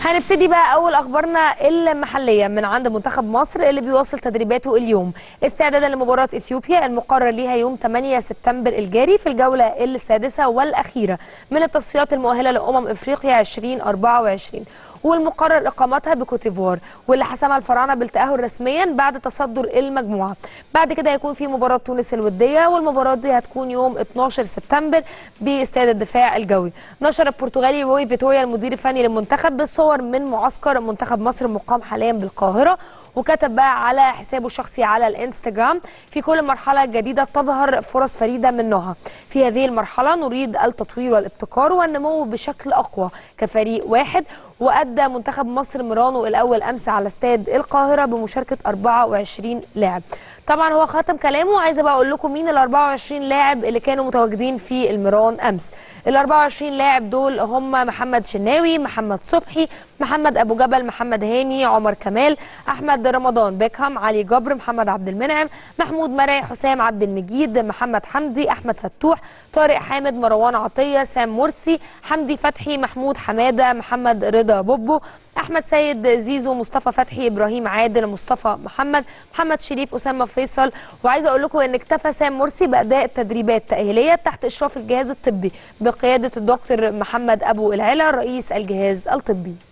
هنبتدي بقى اول اخبارنا المحليه من عند منتخب مصر اللي بيواصل تدريباته اليوم استعدادا لمباراه اثيوبيا المقرر ليها يوم 8 سبتمبر الجاري في الجوله السادسه والاخيره من التصفيات المؤهله لامم افريقيا 2024 والمقرر اقامتها بكوتيفوار واللي حسمها الفراعنه بالتاهل رسميا بعد تصدر المجموعه بعد كده هيكون في مباراه تونس الوديه والمباراه دي هتكون يوم 12 سبتمبر باستاد الدفاع الجوي نشر البرتغالي روي فيتوريا المدير الفني للمنتخب بالصور من معسكر منتخب مصر المقام حاليا بالقاهره وكتب بقى على حسابه الشخصي على الانستجرام في كل مرحلة جديدة تظهر فرص فريدة من نوعها في هذه المرحلة نريد التطوير والابتكار والنمو بشكل أقوى كفريق واحد وأدى منتخب مصر ميرانو الأول أمس على استاد القاهرة بمشاركة 24 لاعب طبعا هو ختم كلامه عايزه بقى اقول لكم مين ال 24 لاعب اللي كانوا متواجدين في الميران امس ال 24 لاعب دول هم محمد شناوي محمد صبحي محمد ابو جبل محمد هاني عمر كمال احمد رمضان بيكهام علي جبر محمد عبد المنعم محمود مرعي حسام عبد المجيد محمد حمدي احمد فتوح طارق حامد مروان عطيه سام مرسي حمدي فتحي محمود حماده محمد رضا بوبو احمد سيد زيزو مصطفى فتحي ابراهيم عادل مصطفى محمد محمد شريف اسامه فيصل وعايزه اقول لكم ان اكتفى سام مرسي باداء تدريبات تاهيليه تحت اشراف الجهاز الطبي بقياده الدكتور محمد ابو العلا رئيس الجهاز الطبي